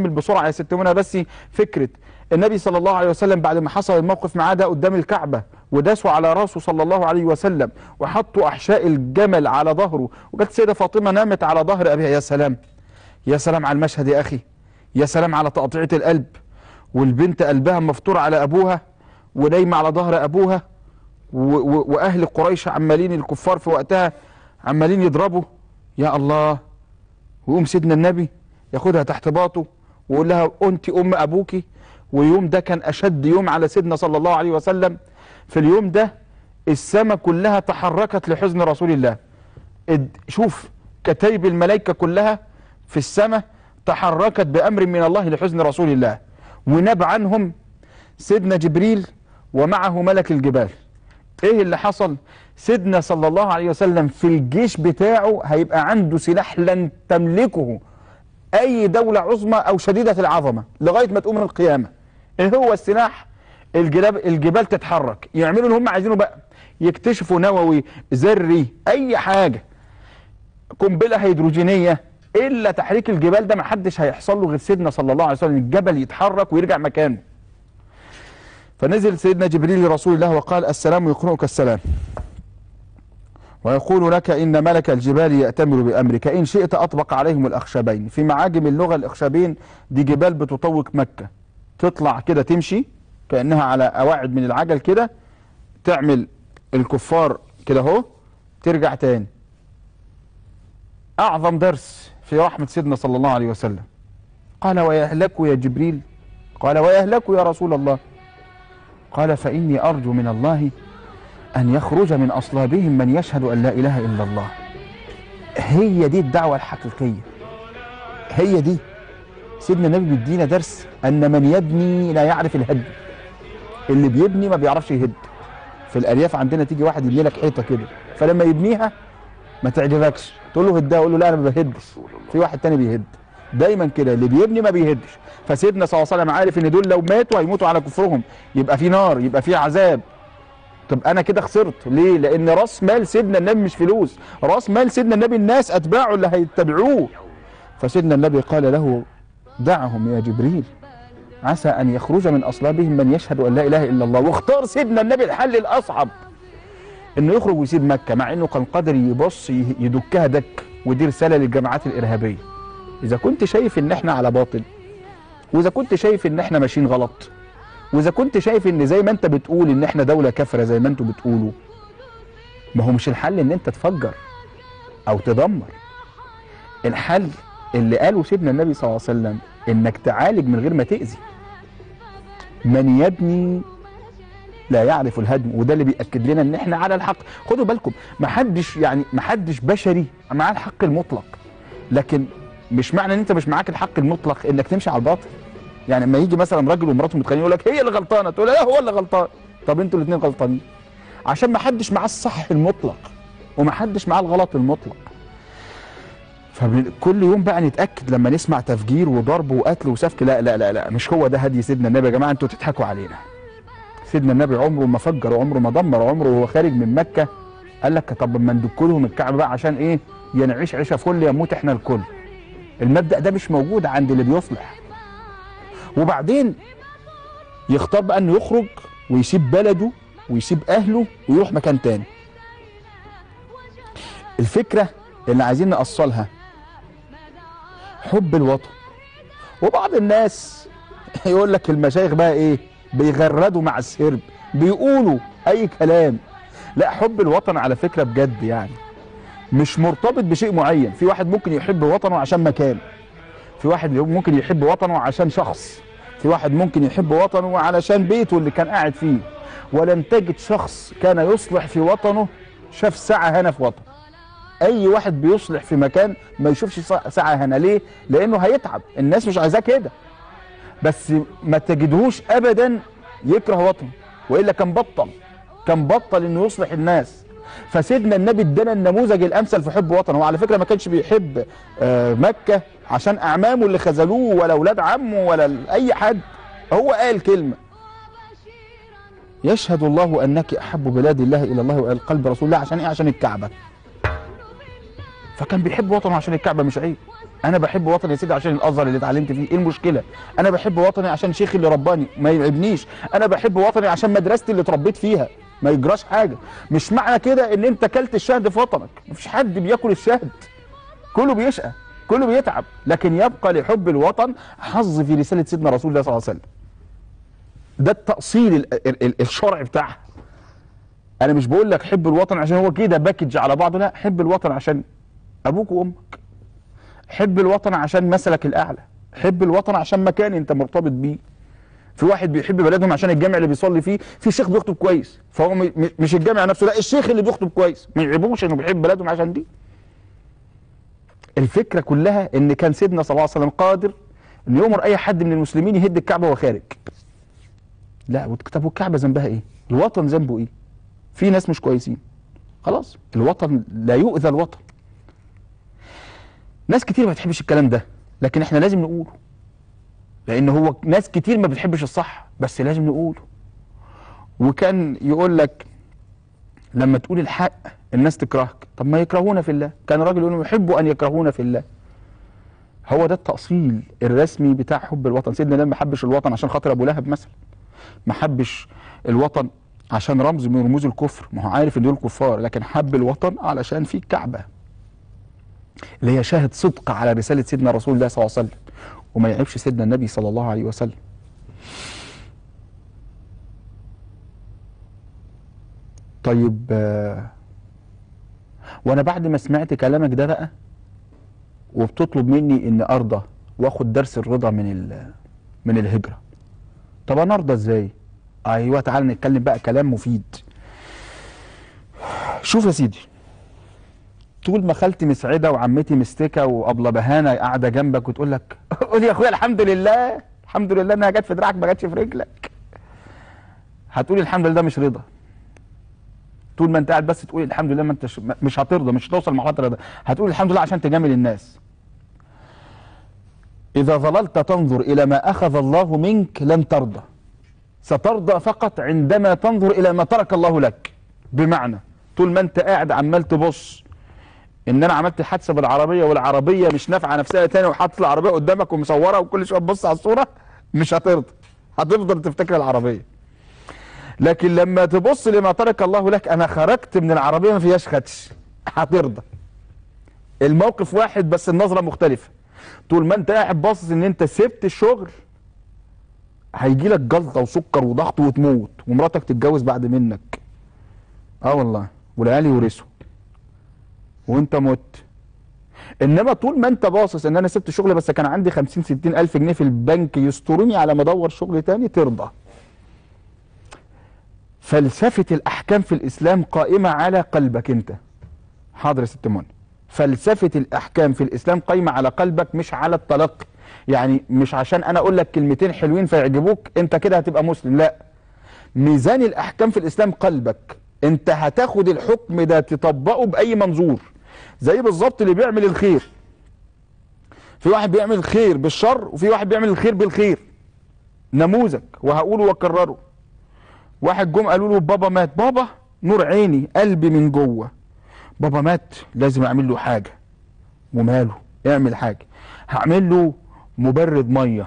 اكمل بسرعه يا ست منى بس فكره النبي صلى الله عليه وسلم بعد ما حصل الموقف معاه ده قدام الكعبه وداسوا على راسه صلى الله عليه وسلم وحطوا احشاء الجمل على ظهره وجت السيده فاطمه نامت على ظهر ابيها يا سلام يا سلام على المشهد يا اخي يا سلام على تقطيعه القلب والبنت قلبها مفتور على ابوها ونايمه على ظهر ابوها و- و- واهل قريش عمالين الكفار في وقتها عمالين يضربوا يا الله ويقوم سيدنا النبي ياخدها تحت باطه ويقول لها انت ام ابوكي ويوم ده كان اشد يوم على سيدنا صلى الله عليه وسلم في اليوم ده السماء كلها تحركت لحزن رسول الله اد- شوف كتيب الملائكه كلها في السماء تحركت بامر من الله لحزن رسول الله وناب عنهم سيدنا جبريل ومعه ملك الجبال ايه اللي حصل سيدنا صلى الله عليه وسلم في الجيش بتاعه هيبقى عنده سلاح لن تملكه اي دولة عظمى او شديدة العظمة لغاية ما تقوم القيامة ايه هو السلاح الجبال, الجبال تتحرك يعملوا اللي هم عايزينه بقى يكتشفوا نووي ذري اي حاجة قنبلة هيدروجينية الا تحريك الجبال ده ما حدش هيحصل له غير سيدنا صلى الله عليه وسلم الجبل يتحرك ويرجع مكانه فنزل سيدنا جبريل لرسول الله وقال السلام يقرئك السلام ويقول لك إن ملك الجبال يأتمر بأمرك إن شئت أطبق عليهم الأخشبين في معاجم اللغة الأخشبين دي جبال بتطوق مكة تطلع كده تمشي كأنها على أواعد من العجل كده تعمل الكفار كده اهو ترجع تاني أعظم درس في رحمة سيدنا صلى الله عليه وسلم قال ويهلكوا يا جبريل قال ويهلكوا يا رسول الله قال فإني أرجو من الله أن يخرج من أصلابهم من يشهد أن لا إله إلا الله هي دي الدعوة الحقيقية هي دي سيدنا النبي بيدينا درس أن من يبني لا يعرف الهد اللي بيبني ما بيعرفش يهد في الأرياف عندنا تيجي واحد يبني لك حيطة كده فلما يبنيها ما تعجبكش تقول له هدها يقول له لا أنا ما بهدش في واحد تاني بيهد دايما كده اللي بيبني ما بيهدش فسيدنا صلى الله عليه وسلم عارف ان دول لو ماتوا هيموتوا على كفرهم يبقى في نار يبقى في عذاب طب انا كده خسرت ليه لان راس مال سيدنا النبي مش فلوس راس مال سيدنا النبي الناس اتباعه اللي هيتبعوه فسيدنا النبي قال له دعهم يا جبريل عسى ان يخرج من اصلابهم من يشهد ان لا اله الا الله واختار سيدنا النبي الحل الاصعب انه يخرج ويسيب مكه مع انه كان قادر يبص يدكها دك ودي رساله للجماعات الارهابيه اذا كنت شايف ان احنا على باطل واذا كنت شايف ان احنا ماشيين غلط واذا كنت شايف ان زي ما انت بتقول ان احنا دوله كافره زي ما انتوا بتقولوا ما هو مش الحل ان انت تفجر او تدمر الحل اللي قاله سيدنا النبي صلى الله عليه وسلم انك تعالج من غير ما تاذي من يبني لا يعرف الهدم وده اللي بياكد لنا ان احنا على الحق خدوا بالكم ما حدش يعني ما حدش بشري معاه الحق المطلق لكن مش معنى ان انت مش معاك الحق المطلق انك تمشي على الباطل يعني لما يجي مثلا راجل ومراته متخانقين يقول لك هي اللي غلطانه تقول لا هو اللي غلطان طب انتوا الاثنين غلطانين عشان ما حدش معاه الصح المطلق وما حدش معاه الغلط المطلق فكل يوم بقى نتاكد لما نسمع تفجير وضرب وقتل وسفك لا لا لا لا مش هو ده هدي سيدنا النبي يا جماعه انتوا تضحكوا علينا سيدنا النبي عمره ما فجر وعمره ما دمر عمره وهو خارج من مكه قال لك طب ما ندكلهم الكعبه بقى عشان ايه يا نعيش عيشه فل يموت احنا الكل المبدا ده مش موجود عند اللي بيصلح وبعدين يختار بقى انه يخرج ويسيب بلده ويسيب اهله ويروح مكان تاني الفكره اللي عايزين نأصلها حب الوطن وبعض الناس يقول لك المشايخ بقى ايه بيغردوا مع السرب بيقولوا اي كلام لا حب الوطن على فكره بجد يعني مش مرتبط بشيء معين في واحد ممكن يحب وطنه عشان مكان في واحد ممكن يحب وطنه عشان شخص في واحد ممكن يحب وطنه علشان بيته اللي كان قاعد فيه ولم تجد شخص كان يصلح في وطنه شاف ساعة هنا في وطنه اي واحد بيصلح في مكان ما يشوفش ساعة هنا ليه لانه هيتعب الناس مش عايزاه كده بس ما تجدهوش ابدا يكره وطنه والا كان بطل كان بطل انه يصلح الناس فسيدنا النبي ادانا النموذج الامثل في حب وطنه هو على فكره ما كانش بيحب آه مكه عشان اعمامه اللي خذلوه ولا اولاد عمه ولا اي حد هو قال كلمه يشهد الله انك احب بلاد الله الى الله والى قلب رسول الله عشان ايه عشان الكعبه فكان بيحب وطنه عشان الكعبه مش عيب انا بحب وطني يا سيدي عشان الازهر اللي اتعلمت فيه ايه المشكله انا بحب وطني عشان شيخي اللي رباني ما يعبنيش انا بحب وطني عشان مدرستي اللي اتربيت فيها ما يجراش حاجه مش معنى كده ان انت كلت الشهد في وطنك مفيش حد بياكل الشهد كله بيشقى كله بيتعب لكن يبقى لحب الوطن حظ في رساله سيدنا رسول الله صلى الله عليه وسلم ده التأصيل ال- ال- ال- الشرعي بتاعها انا مش بقول لك حب الوطن عشان هو كده باكج على بعضه لا حب الوطن عشان ابوك وامك حب الوطن عشان مثلك الاعلى حب الوطن عشان مكان انت مرتبط بيه في واحد بيحب بلدهم عشان الجامع اللي بيصلي فيه في شيخ بيخطب كويس فهو م- م- مش الجامع نفسه لا الشيخ اللي بيخطب كويس ما يعيبوش انه بيحب بلدهم عشان دي الفكره كلها ان كان سيدنا صلى الله عليه وسلم قادر انه يؤمر اي حد من المسلمين يهد الكعبه وهو خارج لا وت- طب والكعبه ذنبها ايه الوطن ذنبه ايه في ناس مش كويسين خلاص الوطن لا يؤذى الوطن ناس كتير ما بتحبش الكلام ده لكن احنا لازم نقوله لان هو ناس كتير ما بتحبش الصح بس لازم نقوله وكان يقول لك لما تقول الحق الناس تكرهك طب ما يكرهونا في الله كان راجل يقول يحبوا ان يكرهونا في الله هو ده التأصيل الرسمي بتاع حب الوطن سيدنا النبي ما حبش الوطن عشان خاطر ابو لهب مثلا ما حبش الوطن عشان رمز من رموز الكفر ما هو عارف ان دول كفار لكن حب الوطن علشان فيه الكعبه اللي هي شاهد صدق على رساله سيدنا رسول الله صلى الله عليه وسلم وما يعيبش سيدنا النبي صلى الله عليه وسلم طيب آه، وانا بعد ما سمعت كلامك ده بقى وبتطلب مني ان ارضى واخد درس الرضا من ال- من الهجره طب انا ارضى ازاي ايوه تعال نتكلم بقى كلام مفيد شوف يا سيدي طول ما خالتي مسعده وعمتي مستكه وابله بهانه قاعده جنبك وتقول لك قول يا اخويا الحمد لله الحمد لله انها جت في دراعك ما جاتش في رجلك هتقول الحمد لله ده مش رضا طول ما انت قاعد بس تقول الحمد لله ما انتش مش هترضى مش هتوصل لمرحله الرضا هتقول الحمد لله عشان تجامل الناس اذا ظللت تنظر الى ما اخذ الله منك لن ترضى سترضى فقط عندما تنظر الى ما ترك الله لك بمعنى طول ما انت قاعد عمال تبص ان انا عملت حادثه بالعربيه والعربيه مش نافعه نفسها تاني وحاطط العربيه قدامك ومصورها وكل شويه تبص على الصوره مش هترضى هتفضل تفتكر العربيه لكن لما تبص لما ترك الله لك انا خرجت من العربيه ما فيهاش خدش هترضى الموقف واحد بس النظره مختلفه طول ما انت قاعد باصص ان انت سبت الشغل هيجي لك جلطه وسكر وضغط وتموت ومراتك تتجوز بعد منك اه والله والعيال يورثوا وانت مت انما طول ما انت باصص ان انا سبت شغل بس كان عندي 50 60 الف جنيه في البنك يستروني على ما ادور شغل تاني ترضى فلسفه الاحكام في الاسلام قائمه على قلبك انت حاضر يا ست منى فلسفه الاحكام في الاسلام قايمه على قلبك مش على التلقي يعني مش عشان انا اقول لك كلمتين حلوين فيعجبوك انت كده هتبقى مسلم لا ميزان الاحكام في الاسلام قلبك انت هتاخد الحكم ده تطبقه باي منظور زي بالظبط اللي بيعمل الخير في واحد بيعمل الخير بالشر وفي واحد بيعمل الخير بالخير نموذج وهقوله واكرره واحد جم قالوا له بابا مات بابا نور عيني قلبي من جوه بابا مات لازم اعمل له حاجه وماله اعمل حاجه هعمل له مبرد ميه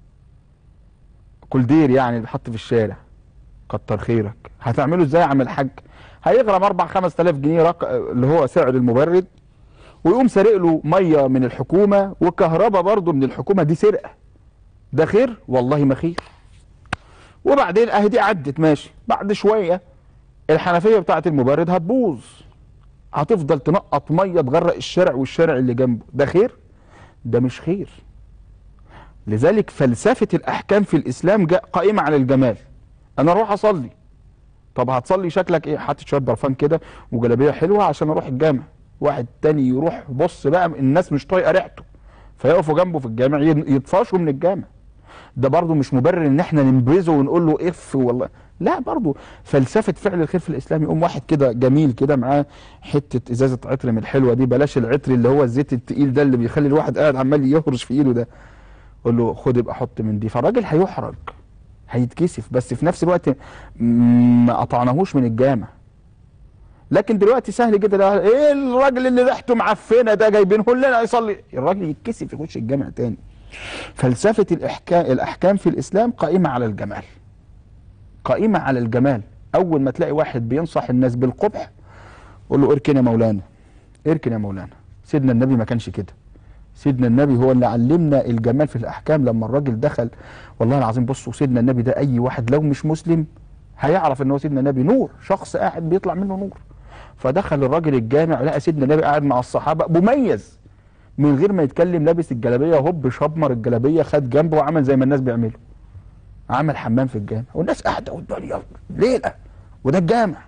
كولدير يعني بيتحط في الشارع كتر خيرك هتعمله ازاي يا عم الحاج هيغرم 4 5000 جنيه رق... اللي هو سعر المبرد ويقوم سارق له ميه من الحكومه وكهرباء برضه من الحكومه دي سرقه ده خير والله ما خير وبعدين اهي دي عدت ماشي بعد شويه الحنفيه بتاعت المبرد هتبوظ هتفضل تنقط ميه تغرق الشارع والشارع اللي جنبه ده خير ده مش خير لذلك فلسفه الاحكام في الاسلام جاء قائمه على الجمال انا اروح اصلي طب هتصلي شكلك ايه حاطط شويه برفان كده وجلابيه حلوه عشان اروح الجامع واحد تاني يروح بص بقى الناس مش طايقه ريحته فيقفوا جنبه في الجامع ين- يطفشوا من الجامع ده برضه مش مبرر ان احنا ننبذه ونقول له اف والله لا برضه فلسفه فعل الخير في الاسلام يقوم واحد كده جميل كده معاه حته ازازه عطر من الحلوه دي بلاش العطر اللي هو الزيت التقيل ده اللي بيخلي الواحد قاعد عمال يهرش في ايده ده قول له خد ابقى حط من دي فالراجل هيحرج هيتكسف بس في نفس الوقت م- ما قطعناهوش من الجامع لكن دلوقتي سهل جدا ده ايه الراجل اللي ريحته معفنه ده جايبينه لنا يصلي الراجل يتكسف يخش الجامع تاني فلسفه الاحكام الاحكام في الاسلام قائمه على الجمال قائمه على الجمال اول ما تلاقي واحد بينصح الناس بالقبح قول له اركن يا مولانا اركن يا مولانا سيدنا النبي ما كانش كده سيدنا النبي هو اللي علمنا الجمال في الاحكام لما الراجل دخل والله العظيم بصوا سيدنا النبي ده اي واحد لو مش مسلم هيعرف ان هو سيدنا النبي نور شخص قاعد بيطلع منه نور فدخل الراجل الجامع لقى سيدنا النبي قاعد مع الصحابه مميز من غير ما يتكلم لابس الجلابيه هوب شمر الجلابيه خد جنبه وعمل زي ما الناس بيعملوا عمل حمام في الجامع والناس قاعده والدنيا ليله وده الجامع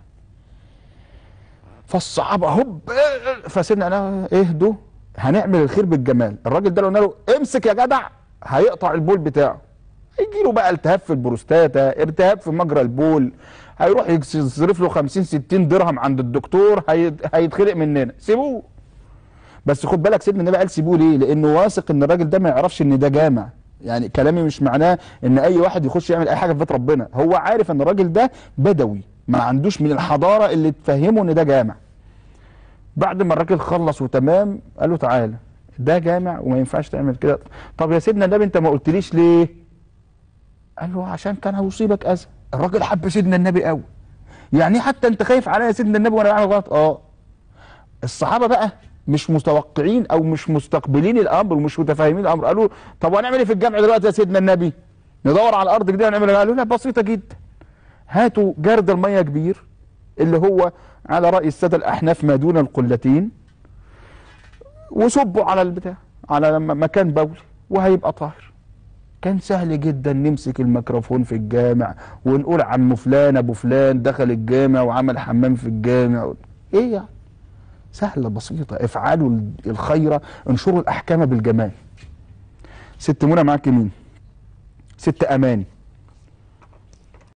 فالصحابه هوب فسيدنا انا اهدوا هنعمل الخير بالجمال الراجل ده لو قلنا له امسك يا جدع هيقطع البول بتاعه هيجي له بقى التهاب في البروستاتا ارتهاب في مجرى البول هيروح يصرف له 50 60 درهم عند الدكتور هي- هيتخلق مننا سيبوه بس خد بالك سيدنا النبي قال سيبوه ليه لانه واثق ان الراجل ده ما يعرفش ان ده جامع يعني كلامي مش معناه ان اي واحد يخش يعمل اي حاجه في بيت ربنا هو عارف ان الراجل ده بدوي ما عندوش من الحضاره اللي تفهمه ان ده جامع بعد ما الراجل خلص وتمام قال له تعالى ده جامع وما ينفعش تعمل كده طب يا سيدنا النبي انت ما قلتليش ليه قال له عشان كان هيصيبك اذى الراجل حب سيدنا النبي قوي يعني حتى انت خايف عليا يا سيدنا النبي وانا بعمل غلط اه الصحابه بقى مش متوقعين او مش مستقبلين الامر ومش متفاهمين الامر قالوا طب وهنعمل ايه في الجامع دلوقتي يا سيدنا النبي ندور على الارض جديده ونعمل ايه قالوا لا بسيطه جدا هاتوا جرد الميه كبير اللي هو على راي الساده الاحناف ما دون القلتين وصبوا على البتاع على م- مكان بول وهيبقى طاهر كان سهل جدا نمسك الميكروفون في الجامع ونقول عم فلان ابو فلان دخل الجامع وعمل حمام في الجامع ايه يعني سهلة بسيطة افعلوا ال- الخير انشروا الاحكام بالجمال ست منى معاك مين ست اماني